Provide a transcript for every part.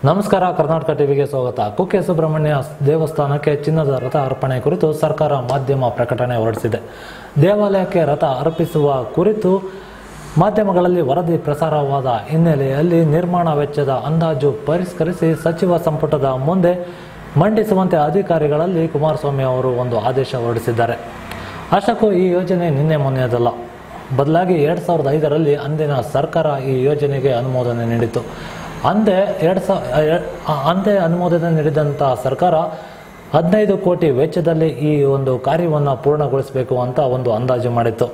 ನಮಸ್ಕಾರ ಕರ್ನಾಟಕ ಟಿವಿಗೆ ಸ್ವಾಗತ ಕುಕ್ಕೆ ಸುಬ್ರಹ್ಮಣ್ಯ ದೇವಸ್ಥಾನಕ್ಕೆ ಚಿನ್ನದ ರಥ ಅರ್ಪಣೆ ಕುರಿತು ಸರ್ಕಾರ ಮಾಧ್ಯಮ ಪ್ರಕಟಣೆ ಹೊರಡಿಸಿದೆ ದೇವಾಲಯಕ್ಕೆ ರಥ ಅರ್ಪಿಸುವ ಕುರಿತು ಮಾಧ್ಯಮಗಳಲ್ಲಿ ವರದಿ ಪ್ರಸಾರವಾದ ಹಿನ್ನೆಲೆಯಲ್ಲಿ ನಿರ್ಮಾಣ ವೆಚ್ಚದ ಅಂದಾಜು ಪರಿಷ್ಕರಿಸಿ ಸಚಿವ ಸಂಪುಟದ ಮುಂದೆ ಮಂಡಿಸುವಂತೆ ಅಧಿಕಾರಿಗಳಲ್ಲಿ ಕುಮಾರಸ್ವಾಮಿ ಅವರು ಒಂದು ಆದೇಶ ಹೊರಡಿಸಿದ್ದಾರೆ ಅಷ್ಟಕ್ಕೂ ಈ ಯೋಜನೆ ನಿನ್ನೆ ಮೊನ್ನೆಯದಲ್ಲ ಬದಲಾಗಿ ಎರಡು ಸಾವಿರದ ಐದರಲ್ಲಿ ಅಂದಿನ ಸರ್ಕಾರ ಈ ಯೋಜನೆಗೆ ಅನುಮೋದನೆ ನೀಡಿತು ಅಂದೇ ಎರಡು ಸಾವಿರ ಅಂದೇ ಅನುಮೋದನೆ ನೀಡಿದಂಥ ಸರ್ಕಾರ ಹದಿನೈದು ಕೋಟಿ ವೆಚ್ಚದಲ್ಲಿ ಈ ಒಂದು ಕಾರ್ಯವನ್ನು ಪೂರ್ಣಗೊಳಿಸಬೇಕು ಅಂತ ಒಂದು ಅಂದಾಜು ಮಾಡಿತ್ತು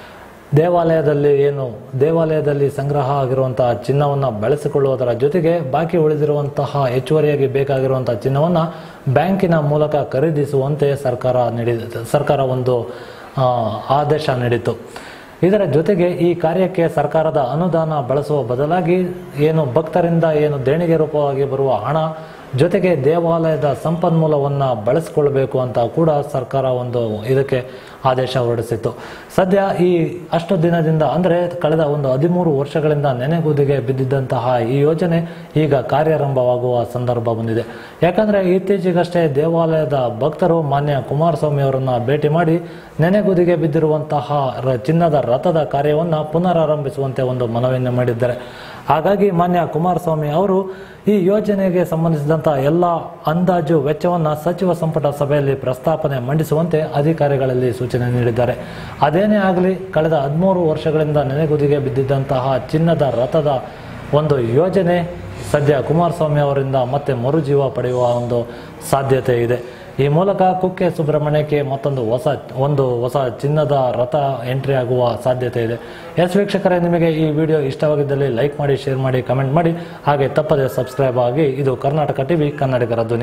ದೇವಾಲಯದಲ್ಲಿ ಏನು ದೇವಾಲಯದಲ್ಲಿ ಸಂಗ್ರಹ ಆಗಿರುವಂತಹ ಚಿನ್ನವನ್ನು ಬಳಸಿಕೊಳ್ಳುವುದರ ಜೊತೆಗೆ ಬಾಕಿ ಉಳಿದಿರುವಂತಹ ಹೆಚ್ಚುವರಿಯಾಗಿ ಬೇಕಾಗಿರುವಂತಹ ಚಿನ್ನವನ್ನು ಬ್ಯಾಂಕಿನ ಮೂಲಕ ಖರೀದಿಸುವಂತೆ ಸರ್ಕಾರ ನೀಡಿದ ಸರ್ಕಾರ ಒಂದು ಆ, ಆದೇಶ ನೀಡಿತು ಇದರ ಜೊತೆಗೆ ಈ ಕಾರ್ಯಕ್ಕೆ ಸರ್ಕಾರದ ಅನುದಾನ ಬಳಸುವ ಬದಲಾಗಿ ಏನು ಭಕ್ತರಿಂದ ಏನು ದೇಣಿಗೆ ರೂಪವಾಗಿ ಬರುವ ಹಣ ಜೊತೆಗೆ ದೇವಾಲಯದ ಸಂಪನ್ಮೂಲವನ್ನು ಬಳಸಿಕೊಳ್ಬೇಕು ಅಂತ ಕೂಡ ಸರ್ಕಾರ ಒಂದು ಇದಕ್ಕೆ ಆದೇಶ ಹೊರಡಿಸಿತ್ತು ಸದ್ಯ ಈ ಅಷ್ಟು ದಿನದಿಂದ ಅಂದರೆ ಕಳೆದ ಒಂದು ಹದಿಮೂರು ವರ್ಷಗಳಿಂದ ನೆನೆಗುದಿಗೆ ಬಿದ್ದಿದ್ದಂತಹ ಈ ಯೋಜನೆ ಈಗ ಕಾರ್ಯಾರಂಭವಾಗುವ ಸಂದರ್ಭ ಬಂದಿದೆ ಯಾಕಂದರೆ ಇತ್ತೀಚೆಗಷ್ಟೇ ದೇವಾಲಯದ ಭಕ್ತರು ಮಾನ್ಯ ಕುಮಾರಸ್ವಾಮಿ ಅವರನ್ನ ಭೇಟಿ ಮಾಡಿ ನೆನೆಗುದಿಗೆ ಬಿದ್ದಿರುವಂತಹ ರ- ಚಿನ್ನದ ರಥದ ಕಾರ್ಯವನ್ನು ಪುನರಾರಂಭಿಸುವಂತೆ ಒಂದು ಮನವಿಯನ್ನು ಮಾಡಿದ್ದಾರೆ ಹಾಗಾಗಿ ಮಾನ್ಯ ಕುಮಾರಸ್ವಾಮಿ ಅವರು ಈ ಯೋಜನೆಗೆ ಸಂಬಂಧಿಸಿದಂತಹ ಎಲ್ಲ ಅಂದಾಜು ವೆಚ್ಚವನ್ನು ಸಚಿವ ಸಂಪುಟ ಸಭೆಯಲ್ಲಿ ಪ್ರಸ್ತಾಪನೆ ಮಂಡಿಸುವಂತೆ ಅಧಿಕಾರಿಗಳಲ್ಲಿ ಸೂಚನೆ ನೀಡಿದ್ದಾರೆ ಅದೇನೇ ಆಗಲಿ ಕಳೆದ ಹದಿಮೂರು ವರ್ಷಗಳಿಂದ ನೆನೆಗುದಿಗೆ ಬಿದ್ದಿದ್ದಂತಹ ಚಿನ್ನದ ರಥದ ಒಂದು ಯೋಜನೆ ಸದ್ಯ ಕುಮಾರಸ್ವಾಮಿ ಅವರಿಂದ ಮತ್ತೆ ಮರುಜೀವ ಪಡೆಯುವ ಒಂದು ಸಾಧ್ಯತೆ ಇದೆ ಈ ಮೂಲಕ ಕುಕ್ಕೆ ಸುಬ್ರಹ್ಮಣ್ಯಕ್ಕೆ ಮತ್ತೊಂದು ಹೊಸ ಒಂದು ಹೊಸ ಚಿನ್ನದ ರಥ ಎಂಟ್ರಿ ಆಗುವ ಸಾಧ್ಯತೆ ಇದೆ ಎಸ್ ವೀಕ್ಷಕರೇ ನಿಮಗೆ ಈ ವಿಡಿಯೋ ಇಷ್ಟವಾಗಿದ್ದಲ್ಲಿ ಲೈಕ್ ಮಾಡಿ ಶೇರ್ ಮಾಡಿ ಕಮೆಂಟ್ ಮಾಡಿ ಹಾಗೆ ತಪ್ಪದೆ ಸಬ್ಸ್ಕ್ರೈಬ್ ಆಗಿ ಇದು ಕರ್ನಾಟಕ ಟಿವಿ ಕನ್ನಡಿಗರ ಧ್ವನಿ